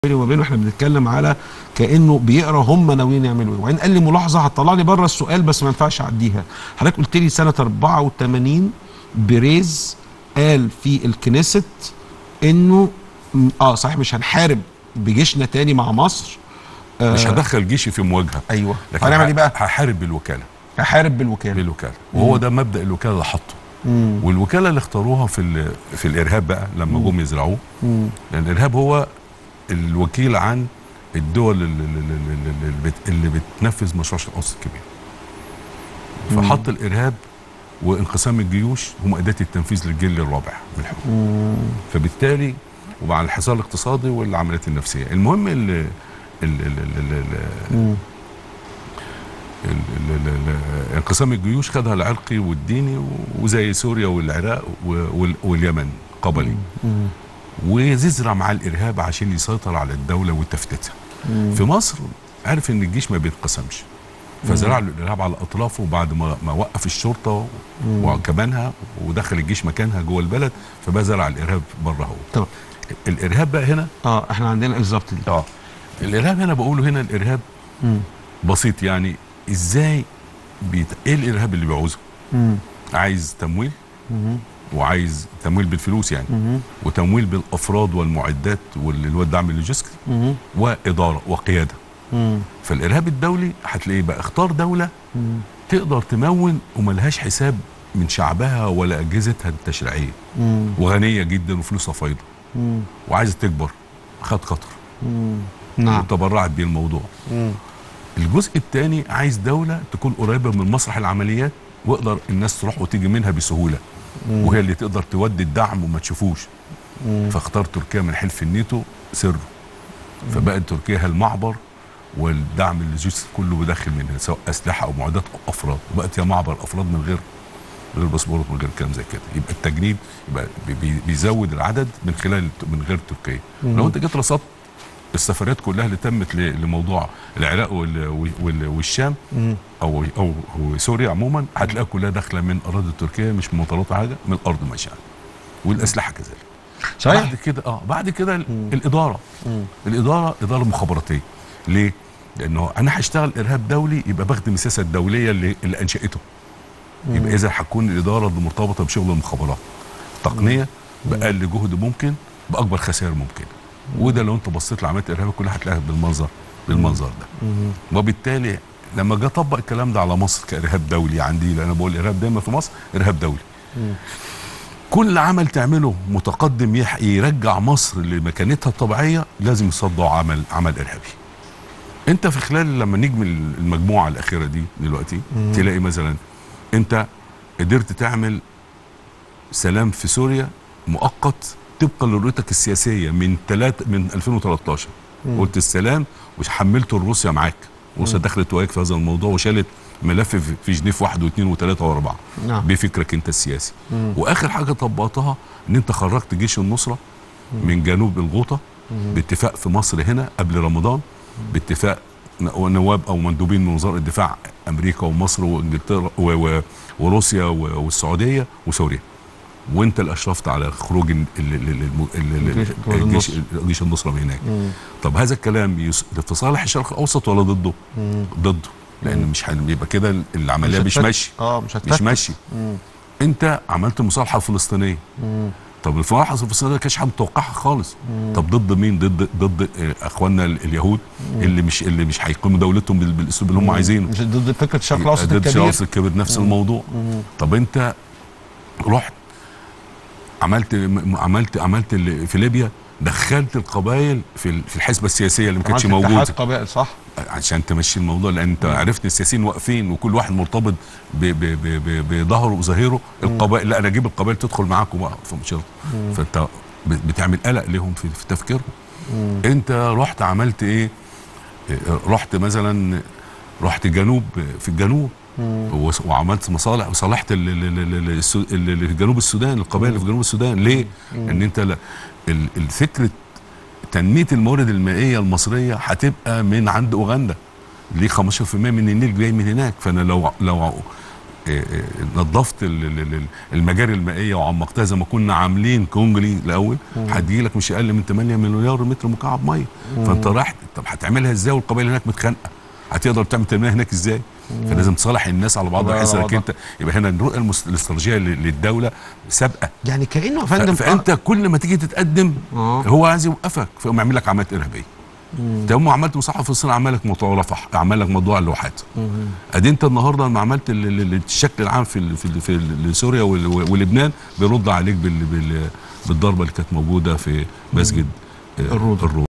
بيني وما بينه احنا بنتكلم على كانه بيقرا هم ناويين يعملوا ايه وبعدين قال لي ملاحظه هتطلعني بره السؤال بس ما ينفعش اعديها حضرتك قلت لي سنه 84 بيريز قال في الكنيست انه م- اه صحيح مش هنحارب بجيشنا تاني مع مصر آه مش هدخل جيشي في مواجهه ايوه لكن هنعمل ايه ه- بقى؟ هحارب بالوكاله هحارب بالوكاله بالوكاله وهو ده مبدا الوكاله اللي حطه مم. والوكاله اللي اختاروها في ال- في الارهاب بقى لما جم يزرعوه مم. لان الارهاب هو الوكيل عن الدول اللي, اللي, اللي, اللي, بت- اللي بتنفذ مشروع الشرق الاوسط الكبير فحط الارهاب وانقسام الجيوش هم اداه التنفيذ للجيل الرابع من الحكم مم. فبالتالي ومع الحصار الاقتصادي والعمليات النفسيه المهم ال ال ال ال ال ال مم. ال- ال- ال- ال- انقسام الجيوش خدها العرقي والديني وزي سوريا والعراق و- وال- واليمن قبلي مم. ويزرع مع الارهاب عشان يسيطر على الدوله وتفتتها مم. في مصر عرف ان الجيش ما بينقسمش فزرع له الارهاب على اطرافه بعد ما ما وقف الشرطه وكمانها ودخل الجيش مكانها جوه البلد فبقى زرع الارهاب بره هو طب الارهاب بقى هنا اه احنا عندنا بالظبط دي اه الارهاب هنا بقوله هنا الارهاب مم. بسيط يعني ازاي بيت... ايه الارهاب اللي بيعوزه مم. عايز تمويل مم. وعايز تمويل بالفلوس يعني مم. وتمويل بالافراد والمعدات واللي هو الدعم اللوجستي مم. واداره وقياده مم. فالارهاب الدولي هتلاقيه بقى اختار دوله مم. تقدر تمون وملهاش حساب من شعبها ولا اجهزتها التشريعيه مم. وغنيه جدا وفلوسها فايضه مم. وعايزه تكبر خد قطر مم. نعم وتبرعت بيه الموضوع مم. الجزء الثاني عايز دوله تكون قريبه من مسرح العمليات واقدر الناس تروح وتيجي منها بسهوله مم. وهي اللي تقدر تودي الدعم وما تشوفوش مم. فاختار تركيا من حلف الناتو سره فبقت تركيا هي المعبر والدعم اللوجستي كله بداخل منها سواء اسلحه او معدات او افراد وبقت هي معبر افراد من غير من غير باسبورت من غير كلام زي كده يبقى التجنيد يبقى بي- بي- بيزود العدد من خلال من غير تركيا مم. لو انت جيت رصدت السفريات كلها اللي تمت ل- لموضوع العراق وال- وال- والشام مم. او او أو سوريا عموما هتلاقيها كلها داخله من اراضي تركيا مش من مطارات حاجه من الارض ماشيه والاسلحه كذلك صحيح بعد كده اه بعد كده ال- مم. الاداره مم. الاداره اداره مخابراتيه ليه؟ لانه انا هشتغل ارهاب دولي يبقى بخدم السياسه الدوليه اللي, اللي انشاته يبقى اذا هتكون الاداره دي مرتبطه بشغل المخابرات تقنيه باقل جهد ممكن باكبر خسائر ممكن وده لو انت بصيت لعمليات الارهاب كلها هتلاقيها بالمنظر بالمنظر ده مم. وبالتالي لما جه اطبق الكلام ده على مصر كارهاب دولي عندي لان انا بقول ارهاب دايما في مصر ارهاب دولي مم. كل عمل تعمله متقدم يح- يرجع مصر لمكانتها الطبيعيه لازم يصدوا عمل عمل ارهابي انت في خلال لما نجم المجموعه الاخيره دي دلوقتي مم. تلاقي مثلا انت قدرت تعمل سلام في سوريا مؤقت طبقا لرؤيتك السياسيه من تلات من 2013 مم. قلت السلام وحملته لروسيا معاك روسيا دخلت وياك في هذا الموضوع وشالت ملف في- في جنيف واحد واثنين وثلاثه واربعه نعم بفكرك انت السياسي مم. واخر حاجه طبقتها ان انت خرجت جيش النصره من جنوب الغوطه مم. باتفاق في مصر هنا قبل رمضان باتفاق ن- نواب او مندوبين من وزاره الدفاع امريكا ومصر وانجلترا و- و- وروسيا و- والسعوديه وسوريا وانت اللي اشرفت على خروج ال- ال- ال- الم- ال- ال- الجيش- الجيش النصر. جيش النصره من هناك مم. طب هذا الكلام يس- في صالح الشرق الاوسط ولا ضده؟ مم. ضده لان مش هن- يبقى كده العمليه مش هتفت- ماشيه اه مش مش هتفتح ماشي مم. انت عملت مصالحه فلسطينيه مم. طب المصالحه الفلسطينيه ما كانش حد متوقعها خالص طب ضد مين ضد ضد آه، اخواننا ال- اليهود اللي مش اللي مش هيقيموا دولتهم بال- بالاسلوب اللي هم عايزينه مش ضد فكره الشرق يبقى الاوسط ضد الشرق الكبير الاوسط الكبير نفس الموضوع مم. طب انت رحت عملت م- عملت عملت اللي في ليبيا دخلت القبائل في ال- في الحسبه السياسيه اللي ما كانتش عملت اتحاد موجوده قبائل صح عشان تمشي الموضوع لان انت عرفت السياسيين واقفين وكل واحد مرتبط ب- ب- ب- ب- بظهره وظهيره القبائل لا انا اجيب القبائل تدخل معاكم بقى فمش فانت ب- بتعمل قلق لهم في, في تفكيرهم مم. انت رحت عملت ايه اه، رحت مثلا رحت جنوب في الجنوب مم. وص- وعملت مصالح وصالحت ال- ال- ال- ال- السو- ال- اللي في جنوب السودان القبائل اللي في جنوب السودان ليه؟ ان انت لا- ال- الفكره تنميه الموارد المائيه المصريه هتبقى من عند اوغندا ليه 15% من النيل جاي من هناك فانا لو لو إيه إيه نظفت ال- ال- ال- المجاري المائيه وعمقتها زي ما كنا عاملين كونجلي الاول هتجي لك مش اقل من 8 مليار متر مكعب ميه فانت رايح طب هتعملها ازاي والقبائل هناك متخانقه هتقدر تعمل تنميه هناك ازاي فلازم تصالح الناس على بعضها على بحيث انك بعضها. انت يبقى هنا الرؤيه المس- الاستراتيجيه لل- للدوله سابقه يعني كانه يا ف- فندم فانت كل ما تيجي تتقدم آه. هو عايز يوقفك فيقوم يعمل لك عمليات ارهابيه انت يوم ما عملت مصحف الصين عمل لك موضوع رفح عمل لك موضوع اللوحات ادي انت النهارده لما عملت ال- ال- ال- الشكل العام في ال- في ال- في ال- سوريا وال- ولبنان بيرد عليك بال- بال- بالضربه اللي كانت موجوده في مسجد آه، الروضة. الروضه